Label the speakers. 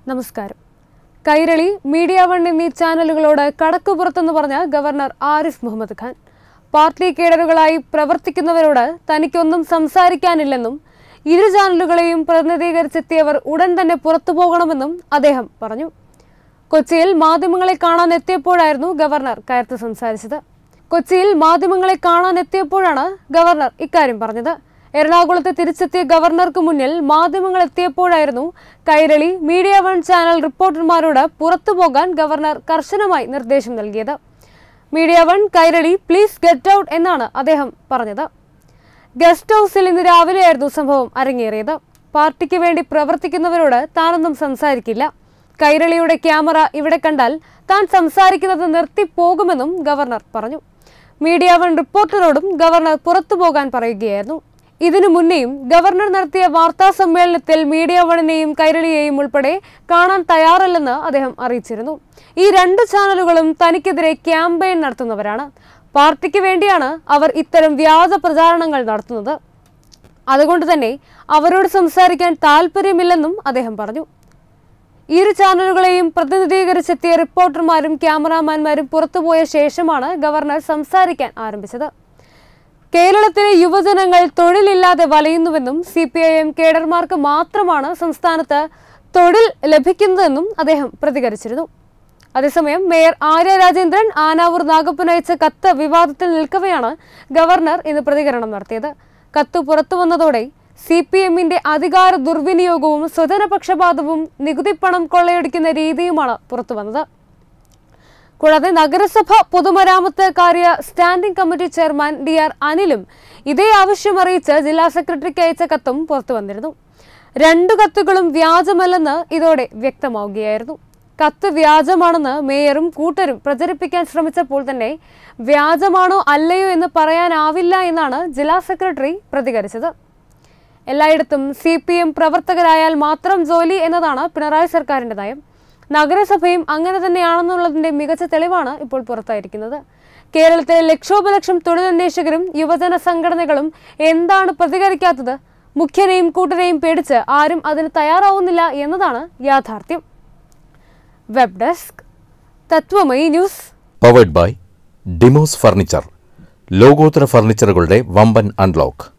Speaker 1: നമസ്കാരം Kairali Media one എന്നീ ചാനലുകളോട് കടക്കുപുറത്തെന്ന് പറഞ്ഞ ഗവർണർ ആരിഫ് മുഹമ്മദ് ഖാൻ പാർട്ടി കേഡറുകളായി പ്രവർത്തിക്കുന്നവരോട് തനിക്കൊന്നും സംസാരിക്കാനില്ലെന്നും ഇരു ചാനലുകളെയും പ്രതിനിധീകരിച്ചെത്തിയവർ ഉടൻ തന്നെ പുറത്തു പോകണമെന്നും അദ്ദേഹം പറഞ്ഞു കൊച്ചിയിൽ മാധ്യമങ്ങളെ കാണാൻ എത്തിയപ്പോഴായിരുന്നു ഗവർണർ കയർത്ത് സംസാരിച്ചത് കൊച്ചിയിൽ മാധ്യമങ്ങളെ കാണാൻ എത്തിയപ്പോഴാണ് ഗവർണർ ഇക്കാര്യം പറഞ്ഞത് എറണാകുളത്ത് തിരിച്ചെത്തിയ ഗവർണർക്ക് മുന്നിൽ മാധ്യമങ്ങൾ എത്തിയപ്പോഴായിരുന്നു കൈരളി മീഡിയ വൺ ചാനൽ റിപ്പോർട്ടർമാരോട് പുറത്തു പോകാൻ ഗവർണർ കർശനമായി നിർദ്ദേശം നൽകിയത് Media One Kairali please get out എന്നാണ് അദ്ദേഹം പറഞ്ഞത് ഗസ്റ്റ് ഹൗസിൽ ഇന്ന് രാവിലെയായിരുന്നു സംഭവം അരങ്ങേറിയത് പാർട്ടിക്ക് വേണ്ടി പ്രവർത്തിക്കുന്നവരോട് താനൊന്നും സംസാരിക്കില്ല കൈരളിയുടെ ക്യാമറ ഇവിടെ കണ്ടാൽ താൻ സംസാരിക്കുന്നത് നിർത്തിപ്പോകുമെന്നും ഗവർണർ പറഞ്ഞു മീഡിയ വൺ റിപ്പോർട്ടറോടും ഗവർണർ പുറത്തു പോകാൻ പറയുകയായിരുന്നു ഇതിനു മുന്നേയും ഗവർണർ നടത്തിയ വാർത്താ സമ്മേളനത്തിൽ മീഡിയ വണിനെയും കൈരളിയെയും ഉൾപ്പെടെ കാണാൻ തയ്യാറല്ലെന്ന് അദ്ദേഹം അറിയിച്ചിരുന്നു ഈ രണ്ട് ചാനലുകളും തനിക്കെതിരെ ക്യാമ്പയിൻ നടത്തുന്നവരാണ് പാർട്ടിക്ക് വേണ്ടിയാണ് അവർ ഇത്തരം വ്യാജ പ്രചാരണങ്ങൾ നടത്തുന്നത് അതുകൊണ്ട് തന്നെ അവരോട് സംസാരിക്കാൻ താല്പര്യമില്ലെന്നും അദ്ദേഹം പറഞ്ഞു ഇരു ചാനലുകളെയും പ്രതിനിധീകരിച്ചെത്തിയ റിപ്പോർട്ടർമാരും ക്യാമറാമാൻമാരും പുറത്തുപോയ ശേഷമാണ് ഗവർണർ സംസാരിക്കാൻ ആരംഭിച്ചത് കേരളത്തിലെ യുവജനങ്ങൾ തൊഴിലില്ലാതെ വലയുന്നുവെന്നും സി പി ഐ എം കേഡർമാർക്ക് മാത്രമാണ് സംസ്ഥാനത്ത് തൊഴിൽ ലഭിക്കുന്നതെന്നും അദ്ദേഹം പ്രതികരിച്ചിരുന്നു അതേസമയം മേയർ ആര്യ രാജേന്ദ്രൻ ആനാവൂർ നാഗപ്പൻ അയച്ച കത്ത് വിവാദത്തിൽ നിൽക്കവെയാണ് ഗവർണർ ഇന്ന് പ്രതികരണം നടത്തിയത് കത്ത് പുറത്തു വന്നതോടെ സി പി എമ്മിന്റെ അധികാര ദുർവിനിയോഗവും സ്വജനപക്ഷപാതവും നികുതിപ്പണം കൊള്ളയടിക്കുന്ന രീതിയുമാണ് പുറത്തു വന്നത് കൂടാതെ നഗരസഭ പൊതുമരാമത്ത് കാര്യ standing committee chairman D R അനിലും ഇതേ ആവശ്യം അറിയിച്ച് ജില്ലാ സെക്രട്ടറിക്ക് അയച്ച കത്തും പുറത്തു വന്നിരുന്നു രണ്ടു കത്തുകളും വ്യാജമല്ലെന്ന് ഇതോടെ വ്യക്തമാവുകയായിരുന്നു കത്ത് വ്യാജമാണെന്ന് മേയറും കൂട്ടരും പ്രചരിപ്പിക്കാൻ ശ്രമിച്ചപ്പോൾ തന്നെ വ്യാജമാണോ അല്ലയോ എന്ന് പറയാനാവില്ല എന്നാണ് ജില്ലാ സെക്രട്ടറി പ്രതികരിച്ചത് എല്ലായിടത്തും സി പി എം പ്രവർത്തകരായാൽ മാത്രം ജോലി എന്നതാണ് പിണറായി സർക്കാരിന്റെ നയം നഗരസഭയും അങ്ങനെ തന്നെയാണെന്നുള്ളതിന്റെ മികച്ച തെളിവാണ് ഇപ്പോൾ പുറത്തായിരിക്കുന്നത് കേരളത്തിലെ ലക്ഷോപലക്ഷം തൊഴിലന്വേഷകരും യുവജന സംഘടനകളും എന്താണ് പ്രതികരിക്കാത്തത് മുഖ്യനെയും കൂട്ടരെയും പേടിച്ച് ആരും അതിന് തയ്യാറാവുന്നില്ല എന്നതാണ് യാഥാർത്ഥ്യം web desk Tatwamayi news
Speaker 2: powered by Demos furniture ലോകോത്തര ഫർണിച്ചറുകളുടെ വമ്പൻ അൺലോക്ക്